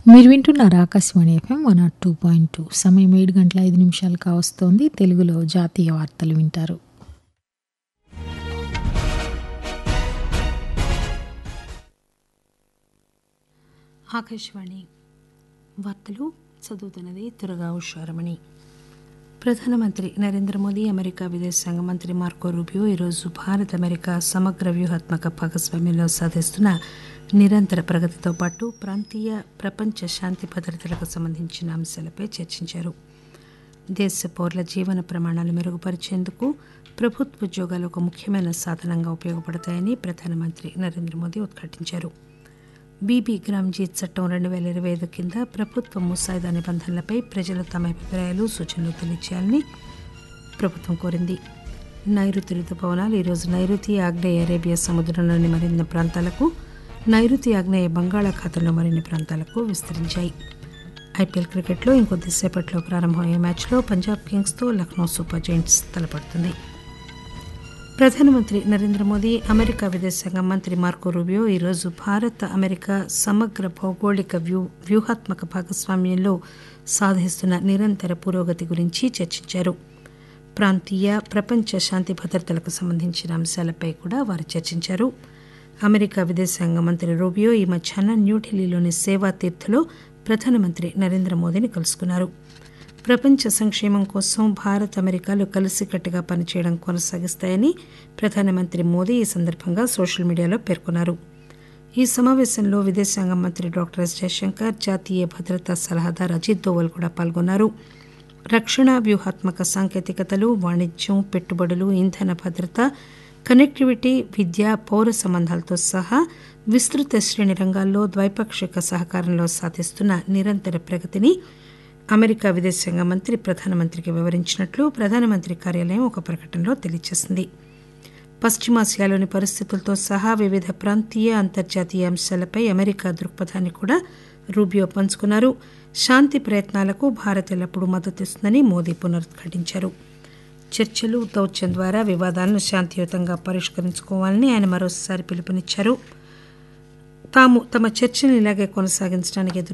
మీరు వింటున్నారు Akashvani FM one naught two point two సమయం ఏడు గంటల ఐదు నిమిషాలు కావస్తోంది తెలుగులో జాతీయ వార్తలు వింటారు ఆకాశవాణి వార్తలు చదువుతున్నది తురగా ఉషారమణి ప్రధానమంత్రి నరేంద్ర మోదీ అమెరికా విదేశాంగ మంత్రి మార్కో రూబియో ఈరోజు భారత్ అమెరికా సమగ్ర వ్యూహాత్మక భాగస్వామ్యంలో సాధిస్తున్న నిరంతర ప్రగతితో పాటు ప్రాంతీయ ప్రపంచ శాంతి భద్రతలకు సంబంధించిన అంశాలపై చర్చించారు దేశ పౌరుల జీవన ప్రమాణాలు మెరుగుపరిచేందుకు ప్రభుత్వ ఉద్యోగాలు ఒక ముఖ్యమైన సాధనంగా ఉపయోగపడతాయని ప్రధానమంత్రి నరేంద్ర మోదీ ఉద్ఘాటించారు బీబీ గ్రామ్జీ చట్టం రెండు వేల ఇరవై ఐదు కింద ప్రభుత్వ ముసాయిదా నిబంధనలపై ప్రజలు తమ అభిప్రాయాలు సూచనలు తెలియచేయాలని ప్రభుత్వం కోరింది నైరుతి రుతుపవనాలు ఈరోజు నైరుతి ఆగ్నేయ అరేబియా సముద్రంలోని మరిన్ని ప్రాంతాలకు నైరుతి ఆగ్నేయ బంగాళాఖాతంలో మరిన్ని ప్రాంతాలకు విస్తరించాయి ఐపీఎల్ క్రికెట్లో ఇంకొద్దిసేపట్లో ప్రారంభమయ్యే మ్యాచ్లో పంజాబ్ కింగ్స్తో లక్నో సూపర్ జైంట్స్ తలపడుతుంది ప్రధానమంత్రి నరేంద్ర మోదీ అమెరికా విదేశాంగ మంత్రి మార్కో రూబియో ఈరోజు భారత్ అమెరికా సమగ్ర భౌగోళిక వ్యూ వ్యూహాత్మక భాగస్వామ్యంలో సాధిస్తున్న నిరంతర పురోగతి గురించి చర్చించారు ప్రాంతీయ ప్రపంచ శాంతి భద్రతలకు సంబంధించిన అంశాలపై కూడా వారు చర్చించారు అమెరికా విదేశాంగ మంత్రి రూబియో ఈ మధ్యాహ్నం న్యూఢిల్లీలోని సేవా తీర్థలో ప్రధానమంత్రి నరేంద్ర మోదీని కలుసుకున్నారు ప్రపంచ సంక్షేమం కోసం భారత్ అమెరికాలు కలిసికట్టుగా పనిచేయడం కొనసాగిస్తాయని ప్రధానమంత్రి మోదీ ఈ సందర్భంగా సోషల్ మీడియాలో పేర్కొన్నారు ఈ సమావేశంలో విదేశాంగ మంత్రి డాక్టర్ ఎస్ జయశంకర్ జాతీయ భద్రతా సలహాదారు అజిత్ దోవల్ కూడా పాల్గొన్నారు రక్షణ వ్యూహాత్మక సాంకేతికతలు వాణిజ్యం పెట్టుబడులు ఇంధన భద్రత కనెక్టివిటీ విద్య పౌర సంబంధాలతో సహా విస్తృత శ్రేణి రంగాల్లో ద్వైపాక్షిక సహకారంలో సాధిస్తున్న నిరంతర ప్రగతిని అమెరికా విదేశాంగ మంత్రి ప్రధానమంత్రికి వివరించినట్లు ప్రధానమంత్రి కార్యాలయం ఒక ప్రకటనలో తెలియజేసింది పశ్చిమాసియాలోని పరిస్థితులతో సహా వివిధ ప్రాంతీయ అంతర్జాతీయ అంశాలపై అమెరికా దృక్పథాన్ని కూడా రూబియో పంచుకున్నారు శాంతి ప్రయత్నాలకు భారత్ ఎల్లప్పుడూ మద్దతిస్తుందని మోదీ పునరుద్ఘాటించారు చర్చలు దౌత్యం ద్వారా వివాదాలను శాంతియుతంగా పరిష్కరించుకోవాలని ఆయన మరోసారి పిలుపునిచ్చారు తాము తమ చర్చను ఇలాగే కొనసాగించడానికి ఎదురు